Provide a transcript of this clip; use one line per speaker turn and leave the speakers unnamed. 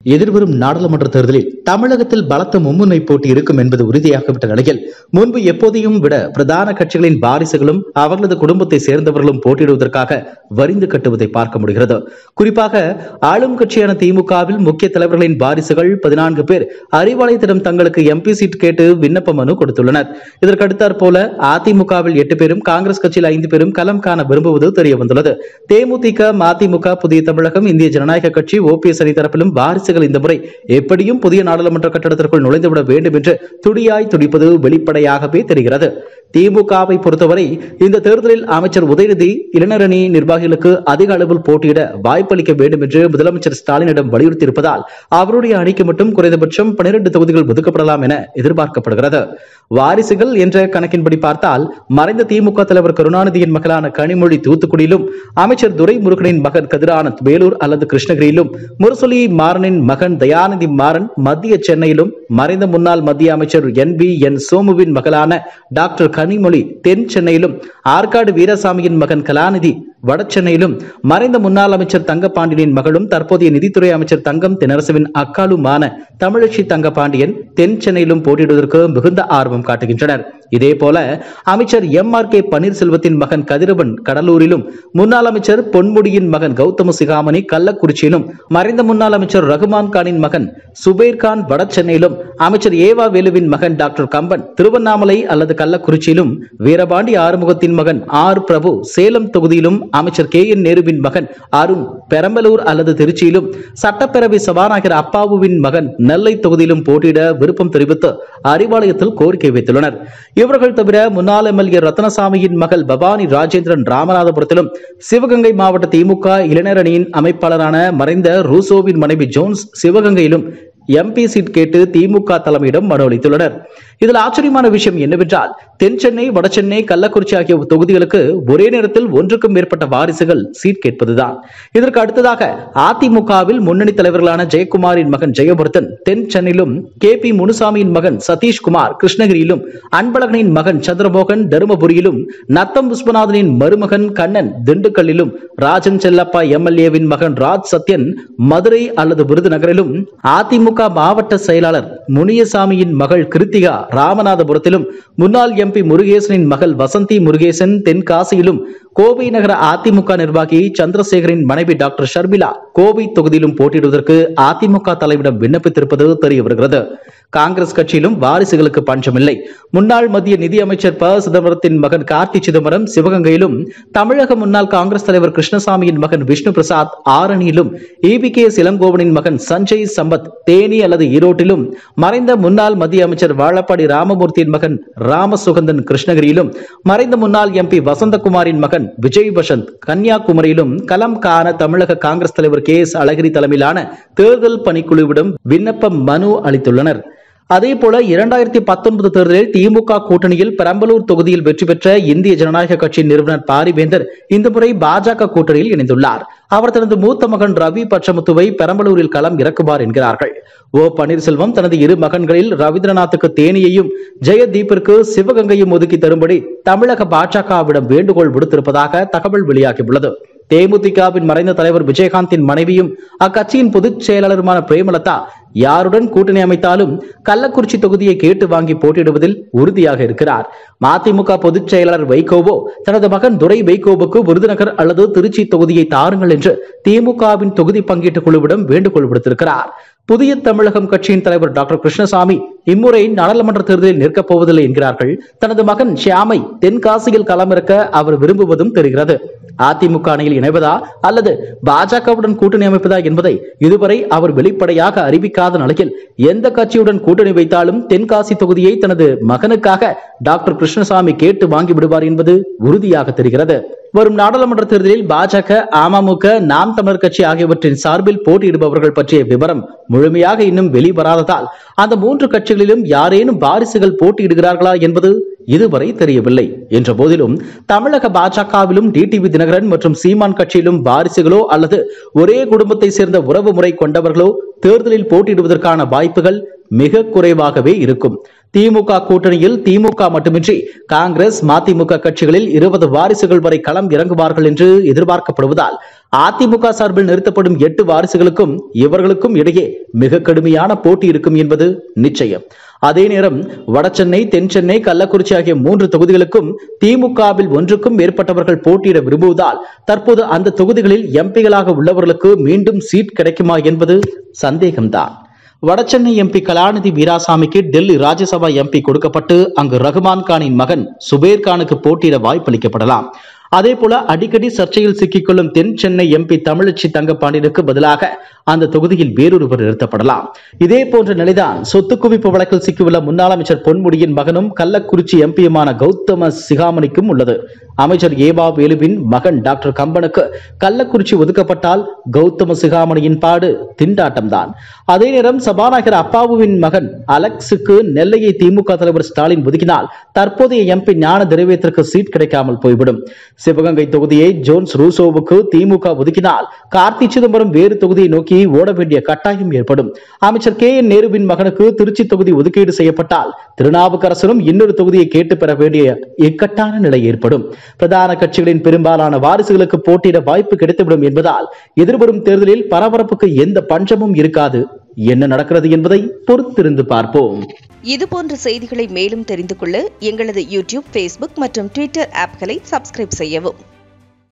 எதிர்வரும் நாடாளுமன்ற தேர்தலில் தமிழகத்தில் பலத்த மும்முனை போட்டி இருக்கும் என்பது உறுதியாகிவிட்ட நிலையில் முன்பு எப்போதையும் விட பிரதான கட்சிகளின் வாரிசுகளும் அவர்களது குடும்பத்தை சேர்ந்தவர்களும் போட்டியிடுவதற்காக வரிந்து கட்டுவதை பார்க்க முடிகிறது குறிப்பாக ஆளும் கட்சியான திமுகவில் முக்கிய தலைவர்களின் வாரிசுகள் பதினான்கு பேர் அறிவாலயத்திடம் தங்களுக்கு எம்பி சீட் கேட்டு விண்ணப்ப மனு கொடுத்துள்ளனர் இதற்கடுத்தாற் போல அதிமுகவில் எட்டு பேரும் காங்கிரஸ் கட்சியில் ஐந்து பேரும் களம் காண விரும்புவது தெரிய வந்துள்ளது தேமுதிக மதிமுக புதிய தமிழகம் இந்திய ஜனநாயக கட்சி ஓபிஎஸ் அணி தரப்பிலும் வாரிசுகள் இந்த முறை எப்படியும் புதிய நாடாளுமன்ற கட்டடத்திற்குள் நுழைந்துவிட வேண்டும் என்று துடியாய் துடிப்பது வெளிப்படையாகவே தெரிகிறது திமுகவை பொறுத்தவரை இந்த தேர்தலில் அமைச்சர் உதயநிதி இளைஞரணி நிர்வாகிகளுக்கு அதிக அளவில் போட்டியிட வாய்ப்பளிக்க வேண்டும் என்று முதலமைச்சர் ஸ்டாலினிடம் வலியுறுத்தியிருப்பதால் அவருடைய அணிக்கு மட்டும் குறைந்தபட்சம் பனிரெண்டு தொகுதிகள் ஒதுக்கப்படலாம் என எதிர்பார்க்கப்படுகிறது வாரிசுகள் என்ற கணக்கின்படி பார்த்தால் மறைந்த திமுக தலைவர் கருணாநிதியின் மகளான கனிமொழி தூத்துக்குடியிலும் அமைச்சர் துரைமுருகனின் மகன் கதிரானந்த் வேலூர் அல்லது கிருஷ்ணகிரியிலும் முரசொலி மாறனின் மகன் தயாநிதி மாறன் மத்திய சென்னையிலும் மறைந்த முன்னாள் மத்திய அமைச்சர் என் பி என் சோமுவின் மகளான டாக்டர் கனிமொழி தென் சென்னையிலும் ஆற்காடு வீரசாமியின் மகன் கலாநிதி வட சென்னையிலும் மறைந்த முன்னாள் அமைச்சர் தங்கப்பாண்டியனின் மகளும் தற்போதைய நிதித்துறை அமைச்சர் தங்கம் தென்னரசுவின் அக்காலுமான தமிழச்சி தங்கப்பாண்டியன் தென் சென்னையிலும் போட்டியிடுவதற்கு மிகுந்த ஆர்வம் காட்டுகின்றனர் இதே போல அமைச்சர் எம் ஆர் கே பன்னீர்செல்வத்தின் மகன் கதிரவன் கடலூரிலும் முன்னாள் அமைச்சர் பொன்முடியின் மகன் கௌதம சிகாமணி கள்ளக்குறிச்சியிலும் மறைந்த முன்னாள் அமைச்சர் ரகுமான் கானின் மகன் சுபேர் கான் வட சென்னையிலும் அமைச்சர் ஏவா வேலுவின் மகன் டாக்டர் கம்பன் திருவண்ணாமலை அல்லது கள்ளக்குறிச்சியிலும் வீரபாண்டி ஆறுமுகத்தின் மகன் ஆர் பிரபு சேலம் தொகுதியிலும் அமைச்சர் கே என் நேருவின் மகன் அருண் பெரம்பலூர் அல்லது திருச்சியிலும் சட்டப்பேரவை சபாநாயகர் அப்பாவுவின் மகன் நெல்லை தொகுதியிலும் போட்டியிட விருப்பம் தெரிவித்து அறிவாலயத்தில் கோரிக்கை வைத்துள்ளனர் இவர்கள் தவிர முன்னாள் எம்எல்ஏ ரத்னசாமியின் மகள் பவானி ராஜேந்திரன் ராமநாதபுரத்திலும் சிவகங்கை மாவட்ட திமுக இளைஞர் அணியின் அமைப்பாளரான மறைந்த ரூசோவின் மனைவி ஜோன்ஸ் சிவகங்கையிலும் எம்பி சீட் கேட்டு திமுக தலைமையிடம் மனு அளித்துள்ளனர் இதில் ஆச்சரியமான விஷயம் என்னவென்றால் தென் சென்னை வடசென்னை கள்ளக்குறிச்சி ஆகிய தொகுதிகளுக்கு ஒரே நேரத்தில் ஒன்றுக்கும் மேற்பட்ட வாரிசுகள் சீட் கேட்பதுதான் இதற்கு அடுத்ததாக அதிமுகவில் முன்னணி தலைவர்களான ஜெயக்குமாரின் மகன் ஜெயவர்தன் தென் சென்னையிலும் கே பி முனுசாமியின் மகன் சதீஷ்குமார் கிருஷ்ணகிரியிலும் அன்பழகனின் மகன் சந்திரமோகன் தருமபுரியிலும் நத்தம் விஸ்வநாதனின் மருமகன் கண்ணன் திண்டுக்கல்லிலும் ராஜன் செல்லப்பா எம்எல்ஏவின் மகன் ராஜ் சத்யன் மதுரை அல்லது விருதுநகரிலும் அதிமுக மாவட்ட செயலாளர் முனியசாமியின் மகள் கிருத்திகா ராமநாதபுரத்திலும் முன்னாள் எம்பி முருகேசனின் மகள் வசந்தி முருகேசன் தென்காசியிலும் கோவை நகர அதிமுக நிர்வாகி சந்திரசேகரின் மனைவி டாக்டர் ஷர்மிளா கோவை தொகுதியிலும் போட்டியிடுவதற்கு அதிமுக தலைவரிடம் விண்ணப்பித்திருப்பது தெரிய வருகிறது காங்கிரஸ் கட்சியிலும் வாரிசுகளுக்கு பஞ்சமில்லை முன்னாள் மத்திய நிதியமைச்சர் ப சிதம்பரத்தின் மகன் கார்த்தி சிதம்பரம் சிவகங்கையிலும் தமிழக முன்னாள் காங்கிரஸ் தலைவர் கிருஷ்ணசாமியின் மகன் விஷ்ணு பிரசாத் ஆரணியிலும் இபி கே இளங்கோவனின் மகன் சஞ்சய் சம்பத் தேனி அல்லது ஈரோட்டிலும் மறைந்த முன்னாள் மத்திய அமைச்சர் வாழப்பாடி ராமமூர்த்தியின் மகன் ராமசுகந்தன் கிருஷ்ணகிரியிலும் மறைந்த முன்னாள் எம்பி வசந்தகுமாரின் மகன் விஜய் வசந்த் கன்னியாகுமரியிலும் களம் காண தமிழக காங்கிரஸ் தலைவர் கே எஸ் அழகிரி தலைமையிலான தேர்தல் பணிக்குழுவிடம் விண்ணப்ப மனு அளித்துள்ளனர் அதே போல இரண்டாயிரத்தி பத்தொன்பது தேர்தலில் திமுக கூட்டணியில் பெரம்பலூர் தொகுதியில் வெற்றி பெற்ற இந்திய ஜனநாயக கட்சியின் நிறுவனர் பாரிவேந்தர் இந்த முறை பாஜக கூட்டணியில் இணைந்துள்ளார் அவர் தனது மூத்த மகன் ரவி பச்சமுத்துவை பெரம்பலூரில் களம் இறக்குவார் என்கிறார்கள் ஓ பன்னீர்செல்வம் தனது இரு மகன்களில் ரவீந்திரநாத்துக்கு தேனியையும் ஜெயதீப்பிற்கு சிவகங்கையும் ஒதுக்கி தரும்படி தமிழக பாஜகவிடம் வேண்டுகோள் விடுத்திருப்பதாக தகவல் வெளியாகியுள்ளது தேமுதிகவின் மறைந்த தலைவர் விஜயகாந்தின் மனைவியும் அக்கட்சியின் பொதுச் செயலாளருமான பிரேமலதா யாருடன் கூட்டணி அமைத்தாலும் கள்ளக்குறிச்சி தொகுதியை கேட்டு வாங்கி போட்டியிடுவதில் உறுதியாக இருக்கிறார் மதிமுக பொதுச் செயலாளர் வைகோவோ தனது மகன் துரை வைகோவுக்கு விருதுநகர் அல்லது திருச்சி தொகுதியை தாருங்கள் என்று திமுகவின் தொகுதி பங்கீட்டு குழுவிடம் வேண்டுகோள் விடுத்திருக்கிறார் புதிய தமிழகம் கட்சியின் தலைவர் டாக்டர் கிருஷ்ணசாமி இம்முறை நாடாளுமன்ற தேர்தலில் நிற்கப் போவதில்லை என்கிறார்கள் தனது மகன் ஷியாமை தென்காசியில் களமிறக்க அவர் விரும்புவதும் தெரிகிறது அதிமுக அணியில் இணைவதா அல்லது பாஜகவுடன் கூட்டணி அமைப்பதா என்பதை இதுவரை அவர் வெளிப்படையாக அறிவிக்காத நிலையில் எந்த கட்சியுடன் கூட்டணி வைத்தாலும் தென்காசி தொகுதியை தனது மகனுக்காக டாக்டர் கிருஷ்ணசாமி கேட்டு வாங்கி விடுவார் என்பது உறுதியாக தெரிகிறது வரும் நாடாளுமன்ற தேர்தலில் பாஜக அமமுக நாம் தமிழர் கட்சி ஆகியவற்றின் சார்பில் போட்டியிடுபவர்கள் பற்றிய விவரம் முழுமையாக இன்னும் வெளிவராததால் அந்த மூன்று கட்சிகளிலும் யாரேனும் வாரிசுகள் போட்டியிடுகிறார்களா என்பது இதுவரை தெரியவில்லை என்ற போதிலும் தமிழக பாஜகவிலும் டிடிவி தினகரன் மற்றும் சீமான் கட்சியிலும் வாரிசுகளோ அல்லது ஒரே குடும்பத்தை சேர்ந்த உறவு முறை கொண்டவர்களோ தேர்தலில் போட்டியிடுவதற்கான வாய்ப்புகள் மிக குறைவாகவே இருக்கும் திமுக கூட்டணியில் திமுக மட்டுமின்றி காங்கிரஸ் மதிமுக கட்சிகளில் இருபது வாரிசுகள் வரை களம் இறங்குவார்கள் என்று எதிர்பார்க்கப்படுவதால் அதிமுக சார்பில் நிறுத்தப்படும் எட்டு வாரிசுகளுக்கும் இவர்களுக்கும் இடையே மிக கடுமையான போட்டி இருக்கும் என்பது நிச்சயம் அதே நேரம் வடசென்னை தென் சென்னை கள்ளக்குறிச்சி ஆகிய மூன்று தொகுதிகளுக்கும் திமுகவில் ஒன்றுக்கும் மேற்பட்டவர்கள் போட்டியிட விரும்புவதால் தற்போது அந்த தொகுதிகளில் எம்பிகளாக உள்ளவர்களுக்கு மீண்டும் சீட் கிடைக்குமா என்பது சந்தேகம்தான் வடசென்னை எம்பி கலாநிதி வீராசாமிக்கு டெல்லி ராஜ்யசபா எம்பி கொடுக்கப்பட்டு அங்கு ரகுமான் கானின் மகன் சுபேர் கானுக்கு போட்டியிட வாய்ப்பளிக்கப்படலாம் அதே போல அடிக்கடி சர்ச்சையில் சிக்கிக்கொள்ளும் தென் சென்னை எம்பி தமிழச்சி தங்கப்பாண்டியனுக்கு பதிலாக அந்த தொகுதியில் வேறொருவர் நிறுத்தப்படலாம் இதே போன்ற நிலைதான் சொத்து குவிப்பு வழக்கில் சிக்கியுள்ள முன்னாள் அமைச்சர் பொன்முடியின் மகனும் கள்ளக்குறிச்சி எம்பியுமான கௌதம சிகாமணிக்கும் உள்ளது அமைச்சர் ஏவா வேலுவின் மகன் டாக்டர் கம்பனுக்கு கள்ளக்குறிச்சி ஒதுக்கப்பட்டால் கௌதம சிகாமணியின் பாடு திண்டாட்டம்தான் அதே நேரம் சபாநாயகர் அப்பாவுவின் மகன் அலெக்ஸுக்கு நெல்லையை திமுக தலைவர் ஸ்டாலின் ஒதுக்கினால் தற்போதைய எம்பி ஞான திரவியத்திற்கு சீட் கிடைக்காமல் போய்விடும் சிவகங்கை தொகுதியை ஜோன்ஸ் ரூசோவுக்கு திமுக ஒதுக்கினால் கார்த்தி சிதம்பரம் வேறு தொகுதியை நோக்கி ஓட வேண்டிய கட்டாயம் ஏற்படும் அமைச்சர் கே என் நேருவின் மகனுக்கு திருச்சி தொகுதி ஒதுக்கீடு செய்யப்பட்டால் திருநாவுக்கரசரும் இன்னொரு தொகுதியை கேட்டு பெற வேண்டிய இக்கட்டான நிலை ஏற்படும் பிரதான கட்சிகளின் பெரும்பாலான வாரிசுகளுக்கு போட்டியிட வாய்ப்பு கிடைத்துவிடும் என்பதால் எதிர்வரும் தேர்தலில் பரபரப்புக்கு எந்த பஞ்சமும் இருக்காது என்ன நடக்கிறது என்பதை பொறுத்திருந்து பார்ப்போம்
இதுபோன்ற செய்திகளை மேலும் தெரிந்து கொள்ள எங்களது யூடியூப் ஃபேஸ்புக் மற்றும் ட்விட்டர் ஆப்களை சப்ஸ்கிரைப் செய்யவும்